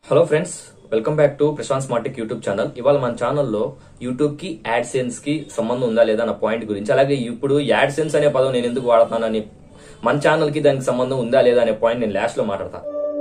hello friends welcome back to Prashant Smartic YouTube channel ఇవాళ మన ఛానల్లో యూట్యూబ్ కి యాడ్ సెన్స్ కి సంబంధం ఉందా లేదా అన్న పాయింట్ గురించి అలాగే ఇప్పుడు యాడ్ సెన్స్ అనే పదం నేను ఎందుకు వాడుతున్నానని మన ఛానల్ కి దానికి సంబంధం ఉందా లేదా అనే పాయింట్ నేను లాస్ట్ లో మాట్లాడతా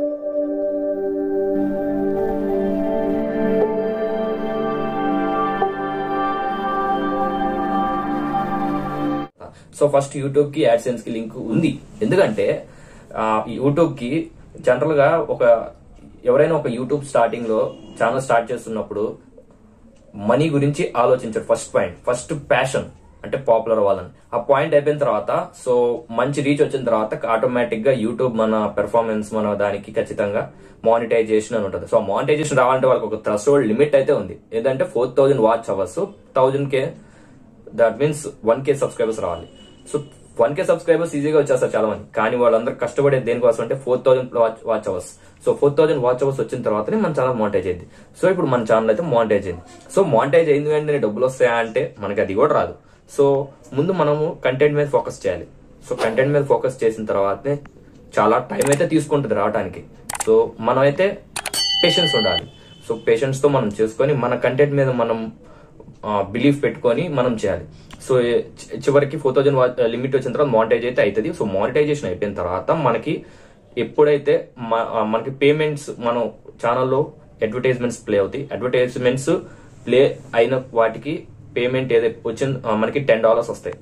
సో ఫస్ట్ యూట్యూబ్ కి యాడ్సెన్స్ కి లింక్ ఉంది ఎందుకంటే ఆ, యూట్యూబ్ కి జనరల్ గా ఒక ఎవరైనా ఒక యూట్యూబ్ స్టార్టింగ్ లో ఛానల్ స్టార్ట్ చేస్తున్నప్పుడు మనీ గురించి ఆలోచించారు ఫస్ట్ పాయింట్ ఫస్ట్ ప్యాషన్ అంటే పాపులర్ అవ్వాలని ఆ పాయింట్ అయిపోయిన తర్వాత సో మంచి రీచ్ వచ్చిన తర్వాత ఆటోమేటిక్ గా యూట్యూబ్ మన పెర్ఫార్మెన్స్ మన దానికి ఖచ్చితంగా మానిటైజేషన్ అని ఉంటుంది సో మానిటైజేషన్ రావాలంటే వాళ్ళకి ఒక థ్రెషోల్డ్ లిమిట్ అయితే ఉంది ఏంటంటే four thousand watch hours thousand K that means one K subscribers రావాలి సో వన్ కే సబ్స్క్రైబర్స్ ఈజీగా వచ్చేస్తారు చాలా మంది కానీ వాళ్ళందరూ కష్టపడేది దేనికోసం అంటే four thousand watch watch hours so four thousand watch hours వచ్చిన తర్వాతనే మన ఛానల్ మానిటైజ్ అయింది సో ఇప్పుడు మన ఛానల్ అయితే మానిటైజ్ అయింది సో మానిటైజ్ అయింది వెంటనే డబ్బులు వస్తాయా అంటే మనకి అది కూడా రాదు సో ముందు మనము కంటెంట్ మీద ఫోకస్ చేయాలి సో కంటెంట్ మీద ఫోకస్ చేసిన తర్వాతనే చాలా టైం అయితే తీసుకుంటుంది రావడానికి సో మనం అయితే పేషెన్స్ ఉండాలి సో పేషెన్స్ తో మనం చేసుకొని మన కంటెంట్ మీద మనం బిలీఫ్ పెట్టుకొని మనం చేయాలి సో ఏ- చి- చివరికి ఫోర్ థౌజండ్ లిమిట్ వచ్చిన తర్వాత మానిటైజ్ అయితే అవుతుంది సో మానిటైజేషన్ అయిపోయిన తర్వాత మనకి ఎప్పుడైతే మ- ఆ, మనకి పేమెంట్స్ మనం ఛానల్లో అడ్వర్టైజ్మెంట్స్ ప్లే అవుతాయి అడ్వర్టైజ్మెంట్స్ ప్లే అయిన వాటికి పేమెంట్ ఏదైతే వచ్చింది ఆ, మనకి టెన్ డాలర్స్ వస్తాయి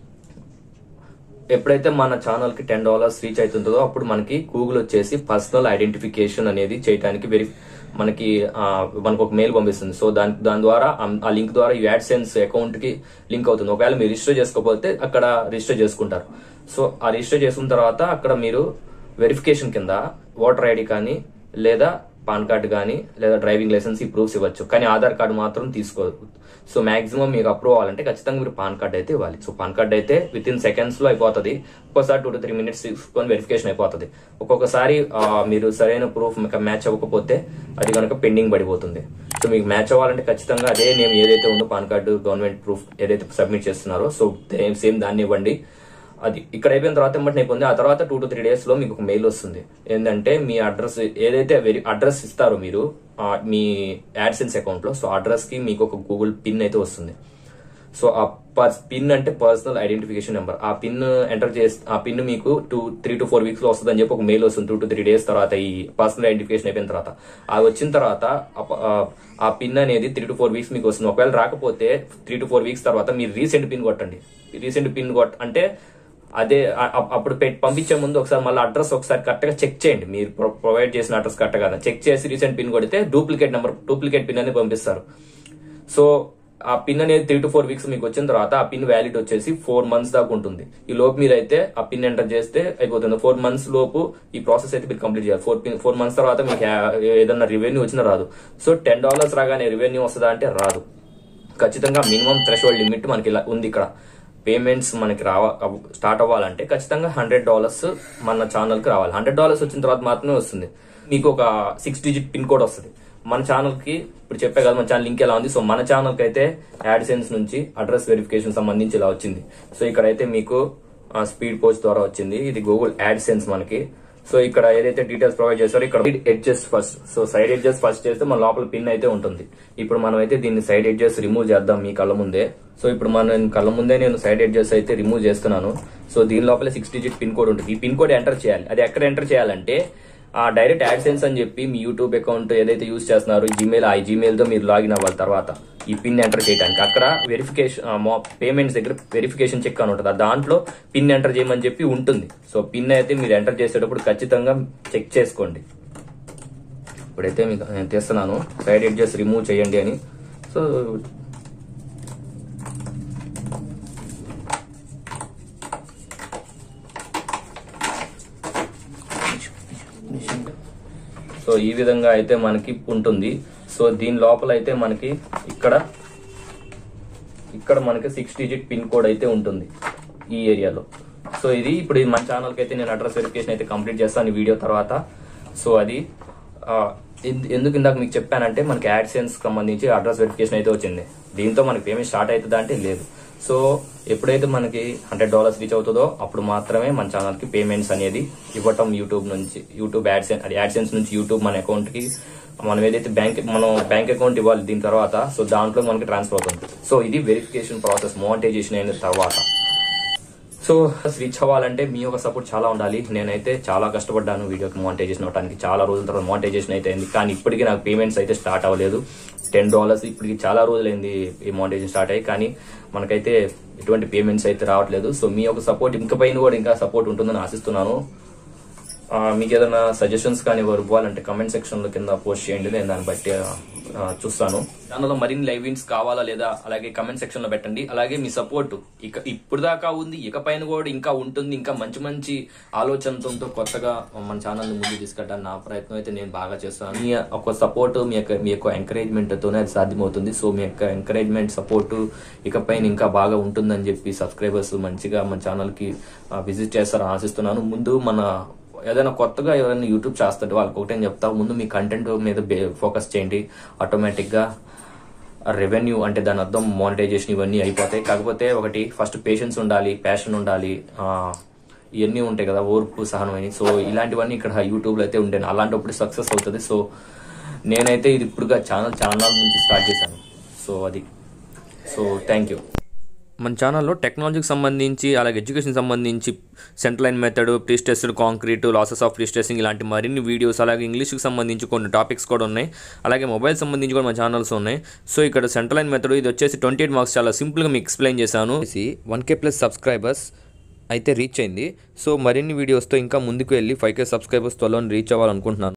ఎప్పుడైతే మన ఛానల్ కి టెన్ డాలర్స్ రీచ్ అవుతుందో అప్పుడు మనకి గూగుల్ వచ్చేసి పర్సనల్ ఐడెంటిఫికేషన్ అనేది చేయడానికి వెరీ మనకి ఆ, మనకు ఒక మెయిల్ పంపిస్తుంది సో దాని దాని ద్వారా ఆ- ఆ లింక్ ద్వారా ఈ యాడ్సెన్స్ అకౌంట్ కి లింక్ అవుతుంది ఒకవేళ మీరు రిజిస్టర్ చేసుకోకపోతే అక్కడ రిజిస్టర్ చేసుకుంటారు సో ఆ రిజిస్టర్ చేసుకున్న తర్వాత అక్కడ మీరు వెరిఫికేషన్ కింద ఓటర్ ఐడి కానీ లేదా పాన్ కార్డు కానీ లేదా డ్రైవింగ్ లైసెన్స్ ఈ ప్రూఫ్స్ ఇవ్వచ్చు కానీ ఆధార్ కార్డు మాత్రం తీసుకోదు సో మాక్సిమం మీకు అప్రూవ్ అవ్వాలంటే ఖచ్చితంగా మీరు పాన్ కార్డ్ అయితే ఇవ్వాలి సో పాన్ కార్డ్ అయితే విత్ ఇన్ సెకండ్స్ లో అయిపోతుంది ఒక్కోసారి టూ టు త్రీ మినిట్స్ తీసుకొని వెరిఫికేషన్ అయిపోతుంది ఒక్కొక్కసారి ఆ, మీరు సరైన ప్రూఫ్ మీకు మ్యాచ్ అవ్వకపోతే అది కనుక పెండింగ్ పడిపోతుంది సో మీకు మ్యాచ్ అవ్వాలంటే ఖచ్చితంగా అదే నేమ్ ఏదైతే ఉందో పాన్ కార్డు గవర్నమెంట్ ప్రూఫ్ ఏదైతే సబ్మిట్ చేస్తున్నారో సో సేమ్ దాన్ని ఇవ్వండి అది ఇక్కడ అయిపోయిన తర్వాత ఎమ్మటి అయిపోయింది ఆ తర్వాత టూ టు త్రీ డేస్ లో మీకు ఒక మెయిల్ వస్తుంది ఏంటంటే మీ అడ్రస్ ఏదైతే వెరీ అడ్రస్ ఇస్తారో మీరు ఆ, మీ యాడ్సెన్స్ అకౌంట్ లో సో అడ్రస్ కి మీకు ఒక గూగుల్ పిన్ అయితే వస్తుంది సో ఆ పిన్ అంటే పర్సనల్ ఐడెంటిఫికేషన్ నెంబర్ ఆ పిన్ ఎంటర్ చేస్తే ఆ పిన్ మీకు two three to four weeks లో వస్తుంది అని చెప్పి ఒక మెయిల్ వస్తుంది టూ టు త్రీ డేస్ తర్వాత ఈ పర్సనల్ ఐడెంటిఫికేషన్ అయిపోయిన తర్వాత అది వచ్చిన తర్వాత ఆ ప- ఆ- ఆ పిన్ అనేది త్రీ టు ఫోర్ వీక్స్ మీకు వస్తుంది ఒకవేళ రాకపోతే త్రీ టు ఫోర్ వీక్స్ తర్వాత మీరు రీసెంట్ పిన్ కొట్టండి రీసెంట్ పిన్ కొట్ట అంటే అదే అ- అ- అప్పుడు పెట్టి పంపించే ముందు ఒకసారి మళ్ళీ అడ్రస్ ఒకసారి కరెక్ట్ గా చెక్ చేయండి మీరు ప్రొ- ప్రొవైడ్ చేసిన అడ్రస్ కరెక్ట్ కదా చెక్ చేసి రీసెంట్ పిన్ కొడితే డూప్లికేట్ నెంబర్ డూప్లికేట్ పిన్ అనేది పంపిస్తారు సో ఆ పిన్ అనేది త్రీ టు ఫోర్ వీక్స్ మీకు వచ్చిన తర్వాత ఆ పిన్ వ్యాలిడ్ వచ్చేసి ఫోర్ మంత్స్ దాకా ఉంటుంది ఈ లోపు మీరు అయితే ఆ పిన్ ఎంటర్ చేస్తే అయిపోతుంది ఫోర్ మంత్స్ లోపు ఈ ప్రాసెస్ అయితే మీరు కంప్లీట్ చేయాలి ఫోర్ పిన్ ఫోర్ మంత్స్ తర్వాత మీకు యా- ఏదన్నా రెవెన్యూ వచ్చినా రాదు సో టెన్ డాలర్స్ రాగానే రెవెన్యూ వస్తుందా అంటే రాదు ఖచ్చితంగా మినిమం థ్రెషోల్డ్ లిమిట్ మనకి ఇలా ఉంది ఇక్కడ పేమెంట్స్ మనకి రావ అవ్- స్టార్ట్ అవ్వాలంటే ఖచ్చితంగా హండ్రెడ్ డాలర్స్ మన ఛానల్ కి రావాలి హండ్రెడ్ డాలర్స్ వచ్చిన తర్వాత మాత్రమే వస్తుంది మీకు ఒక సిక్స్ డిజిట్ పిన్ కోడ్ వస్తుంది మన ఛానల్ కి ఇప్పుడు చెప్పే కదా మన ఛానల్ లింక్ ఎలా ఉంది సో మన ఛానల్ కి అయితే యాడ్సెన్స్ నుంచి అడ్రస్ వెరిఫికేషన్ సంబంధించి ఇలా వచ్చింది సో ఇక్కడైతే మీకు స్పీడ్ పోస్ట్ ద్వారా వచ్చింది ఇది గూగుల్ యాడ్సెన్స్ మనకి సో ఇక్కడ ఏదైతే డీటెయిల్స్ ప్రొవైడ్ చేస్తారో ఇక్కడ edges first so side edges first చేస్తే మన లోపల పిన్ అయితే ఉంటుంది ఇప్పుడు మనం అయితే దీన్ని సైడ్ ఎడ్జెస్ రిమూవ్ చేద్దాం మీ కళ్ళ ముందే సో ఇప్పుడు మన కళ్ళ ముందే నేను సైడ్ ఎడ్జెస్ అయితే రిమూవ్ చేస్తున్నాను సో దీని లోపల సిక్స్ డిజిట్ పిన్ కోడ్ ఉంటుంది ఈ పిన్ కోడ్ ఎంటర్ చేయాలి అది ఎక్కడ ఎంటర్ చేయాలంటే ఆ డైరెక్ట్ యాడ్సెన్స్ అని చెప్పి మీ యూట్యూబ్ అకౌంట్ ఏదైతే యూస్ చేస్తున్నారో జీమెయిల్ ఆ జీమెయిల్ తో మీరు లాగిన్ అవ్వాలి తర్వాత ఈ పిన్ ఎంటర్ చేయడానికి అక్కడ వెరిఫికేషన్ పేమెంట్స్ దగ్గర వెరిఫికేషన్ చెక్ అని ఉంటుంది ఆ దాంట్లో పిన్ ఎంటర్ చేయమని చెప్పి ఉంటుంది సో పిన్ అయితే మీరు ఎంటర్ చేసేటప్పుడు ఖచ్చితంగా చెక్ చేసుకోండి ఇప్పుడైతే మీకు నేను తీస్తున్నాను సైడ్ ఎడ్జెస్ రిమూవ్ చేయండి అని సో సో ఈ విధంగా అయితే మనకి ఉంటుంది సో దీని లోపల అయితే మనకి ఇక్కడ ఇక్కడ మనకి సిక్స్ డిజిట్ పిన్ కోడ్ అయితే ఉంటుంది ఈ ఏరియాలో సో ఇది ఇప్పుడు మన ఛానల్కి అయితే నేను అడ్రస్ వెరిఫికేషన్ అయితే కంప్లీట్ చేస్తాను ఈ వీడియో తర్వాత సో అది ఆ, ఎందు- ఎందుకు ఇందాక మీకు చెప్పానంటే మనకి యాడ్సెన్స్ సంబంధించి అడ్రస్ వెరిఫికేషన్ అయితే వచ్చింది దీంతో మనకి పేమెంట్ స్టార్ట్ అవుతుందా అంటే లేదు సో ఎప్పుడైతే మనకి హండ్రెడ్ డాలర్స్ రీచ్ అవుతుందో అప్పుడు మాత్రమే మన ఛానల్ కి పేమెంట్స్ అనేది ఇవ్వటం యూట్యూబ్ నుంచి యూట్యూబ్ యాడ్సెన్స్ అది యాడ్సెన్స్ నుంచి యూట్యూబ్ మన అకౌంట్ కి మనం ఏదైతే బ్యాంక్ మనం బ్యాంక్ అకౌంట్ ఇవ్వాలి దీని తర్వాత సో దాంట్లో మనకి ట్రాన్స్ఫర్ అవుతుంది సో ఇది వెరిఫికేషన్ ప్రాసెస్ మోనిటైజేషన్ అయిన తర్వాత సో రీచ్ అవ్వాలంటే మీ యొక్క సపోర్ట్ చాలా ఉండాలి నేనైతే చాలా కష్టపడ్డాను వీడియోకి మోనిటైజేషన్ అవడానికి చాలా రోజుల తర్వాత మోనిటైజేషన్ అయితే అయింది కానీ ఇప్పటికీ నాకు పేమెంట్స్ అయితే స్టార్ట్ అవ్వలేదు టెన్ డాలర్స్ ఇప్పటికి చాలా రోజులైంది ఈ మోనిటైజేషన్ స్టార్ట్ అయ్యి కానీ మనకైతే ఎటువంటి పేమెంట్స్ అయితే రావట్లేదు సో మీ యొక్క సపోర్ట్ ఇంకా పైన కూడా ఇంకా సపోర్ట్ ఉంటుందని ఆశిస్తున్నాను ఆ, మీకు ఏదైనా సజెషన్స్ కానీ ఎవరు ఇవ్వాలంటే కమెంట్ సెక్షన్ లో కింద పోస్ట్ చేయండి నేను దాన్ని బట్టి ఆ, చూస్తాను దానిలో మరిన్ని లైవ్ విన్స్ కావాలా లేదా అలాగే కమెంట్ సెక్షన్ లో పెట్టండి అలాగే మీ సపోర్ట్ ఇక ఇప్పుడు దాకా ఉంది ఇక పైన కూడా ఇంకా ఉంటుంది ఇంకా మంచి మంచి ఆలోచనలతో కొత్తగా మన ఛానల్ ముందుకు తీసుకెళ్ళడానికి నా ప్రయత్నం అయితే నేను బాగా చేస్తాను మీ ఒక సపోర్ట్ మీ యొక్క మీ యొక్క ఎంకరేజ్మెంట్ తోనే అది సాధ్యమవుతుంది సో మీ యొక్క ఎంకరేజ్మెంట్ సపోర్ట్ ఇకపైన ఇంకా బాగా ఉంటుందని చెప్పి సబ్స్క్రైబర్స్ మంచిగా మన ఛానల్ కి విజిట్ చేస్తారని ఆశిస్తున్నాను ముందు మన ఏదైనా కొత్తగా ఎవరైనా యూట్యూబ్ చేస్తుంటే వాళ్ళకి ఒకటే చెప్తా ముందు మీ కంటెంట్ మీద ఫోకస్ చేయండి ఆటోమేటిక్ గా రెవెన్యూ అంటే దాని అర్థం మానిటైజేషన్ ఇవన్నీ అయిపోతాయి కాకపోతే ఒకటి ఫస్ట్ పేషెన్స్ ఉండాలి ప్యాషన్ ఉండాలి ఆ, ఇవన్నీ ఉంటాయి కదా ఓర్పు సహనం అని సో ఇలాంటివన్నీ ఇక్కడ యూట్యూబ్ లో అయితే ఉంటాయి అలాంటప్పుడు సక్సెస్ అవుతుంది సో నేనైతే ఇది ఇప్పుడుగా ఛానల్ ఛానల్ నుంచి స్టార్ట్ చేశాను సో అది సో థ్యాంక్ యూ మన ఛానల్లో టెక్నాలజీకి సంబంధించి అలాగే ఎడ్యుకేషన్ సంబంధించి centreline method prestressed concrete losses of prestressing ఇలాంటి మరిన్ని వీడియోస్ అలాగే ఇంగ్లీష్కి సంబంధించి కొన్ని టాపిక్స్ కూడా ఉన్నాయి అలాగే మొబైల్ సంబంధించి కూడా మన ఛానల్స్ ఉన్నాయి సో ఇక్కడ సెంట్రలైన్ మెథడ్ ఇది వచ్చేసి ట్వంటీ ఎయిట్ మార్క్స్ చాలా సింపుల్గా మీకు ఎక్స్ప్లెయిన్ చేశాను వన్ కే ప్లస్ సబ్స్క్రైబర్స్ అయితే రీచ్ అయింది సో మరిన్ని వీడియోస్తో ఇంకా ముందుకు వెళ్ళి ఫైవ్ కే సబ్స్క్రైబర్స్ త్వరలో రీచ్ అవ్వాలనుకుంటున్నాను